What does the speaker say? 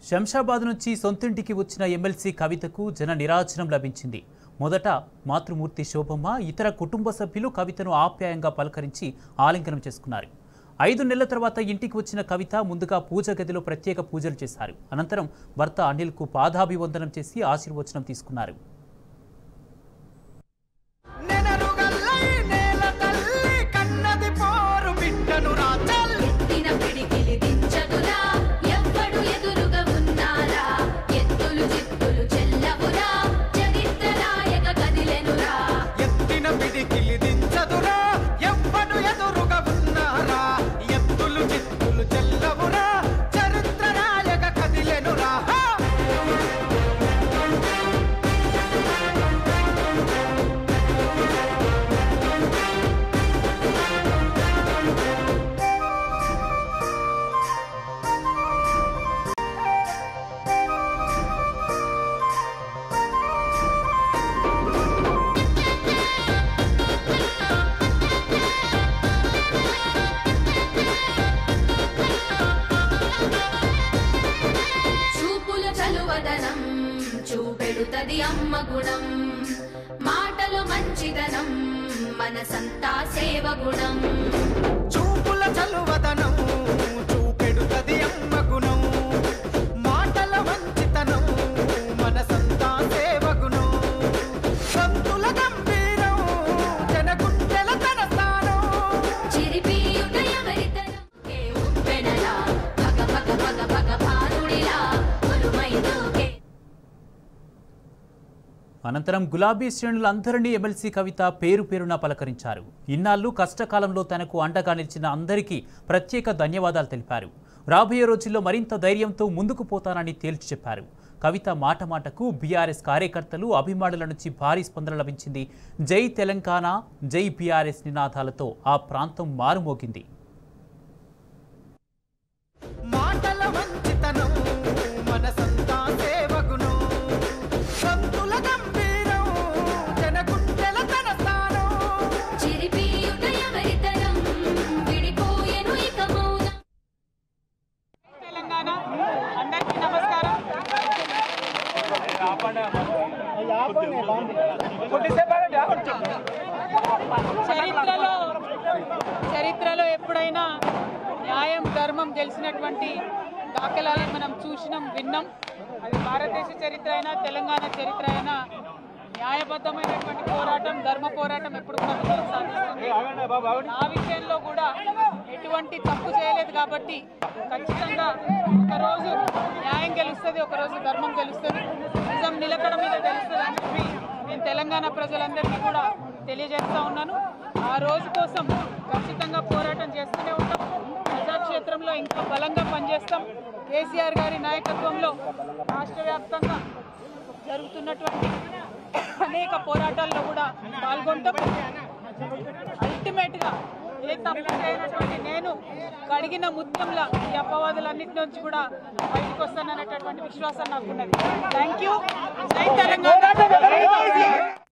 శంషాబాద్ నుంచి సొంతింటికి వచ్చిన ఎమ్మెల్సీ కవితకు జన నిరాజనం లభించింది మొదట మాతృమూర్తి శోభమ్మ ఇతర కుటుంబ సభ్యులు కవితను ఆప్యాయంగా పలకరించి ఆలింగనం చేసుకున్నారు ఐదు నెలల తర్వాత ఇంటికి వచ్చిన కవిత ముందుగా పూజ గదిలో ప్రత్యేక పూజలు చేశారు అనంతరం భర్త అనిల్కు పాదాభివందనం చేసి ఆశీర్వచనం తీసుకున్నారు నెనరుగల్లై నేల తల్లి కన్నది పోరు బిడ్డను నా తల్లి ఎత్తిన పిడికిలి దించదురా ఎవ్వడు ఎదురుగా ఉన్నారా ఎత్తులు చిత్తులు చెల్లవురా చరిత్ర నాయక కదిలెనురా ఎత్తిన పిడికిలి దించదురా ఎవ్వడు ఎదురుగా ఉన్నారా ఎత్తులు చిత్తులు చెల్లవురా చరిత్ర నాయక కదిలెనురా హా! చూపుల చలువదనం చూపెడుతది అమ్మ గుణం మాటలు మంచిదనం మనసంతా సేవ గుణం చూపుల చలువదనం చూపెడుతది అమ్మ గుణం మాటల మంచితనం మనసంతా సేవ గుణం సంతుల గంభీరం జనగుండెల తన స్థానం చిరిపియుట ఎవరితనం ఏ ఉప్పెనలా పగ పగ పగ పగ భానుడిలా కొలుమై దూకే అనంతరం గులాబీ శ్రేణులందరినీ ఎమ్మెల్సీ కవిత పేరు పేరున పలకరించారు ఇన్నాళ్ళు కష్టకాలంలో తనకు అండగా నిలిచిన అందరికీ ప్రత్యేక ధన్యవాదాలు తెలిపారు రాబోయే రోజుల్లో మరింత ధైర్యంతో ముందుకు పోతానని తేల్చి చెప్పారు కవిత మాట మాటకు బీఆర్ఎస్ కార్యకర్తలు అభిమానుల నుంచి భారీ స్పందన లభించింది జై తెలంగాణ జై బీఆర్ఎస్ నినాదాలతో ఆ ప్రాంతం మారుమోగింది మాటల మంచితనం మనసంతా సేవ గుణం సంతుల గంభీరం జనగుండెల తన స్థానం చిరిపియుట ఎవరితనం విడిపోయెను ఇక మౌనం తెలంగాణ అందరికీ నమస్కారం చరిత్రలో చరిత్రలో ఎప్పుడైనా న్యాయం ధర్మం గెలిచినటువంటి దాఖలాలను మనం చూసినాం విన్నాం అది భారతదేశ చరిత్ర అయినా తెలంగాణ చరిత్ర అయినా న్యాయబద్ధమైనటువంటి పోరాటం ధర్మ పోరాటం ఎప్పుడు కూడా విజయం సాధిస్తుంది ఆ విషయంలో కూడా ఎటువంటి తప్పు చేయలేదు కాబట్టి ఖచ్చితంగా ఒకరోజు న్యాయం గెలుస్తుంది ఒకరోజు ధర్మం గెలుస్తుంది నిజం నిలకడ మీద గెలుస్తుంది అని చెప్పి నేను తెలంగాణ ప్రజలందరికీ కూడా తెలియజేస్తా ఉన్నాను ఆ రోజు కోసం ఖచ్చితంగా పోరాటం చేస్తూనే ఉంటాం ప్రజాక్షేత్రంలో ఇంకా బలంగా పనిచేస్తాం కేసీఆర్ గారి నాయకత్వంలో రాష్ట్ర వ్యాప్తంగా జరుగుతున్నటువంటి అనేక పోరాటాల్లో కూడా పాల్గొంటాం అల్టిమేట్ గా ఏ తప్పు చేయనటువంటి నేను కడిగిన ముత్యంలా ఈ అపవాదులన్నిటి నుంచి కూడా బయటకు వస్తాననేటటువంటి విశ్వాసం నాకున్నది థ్యాంక్ యూ జై తెలంగాణ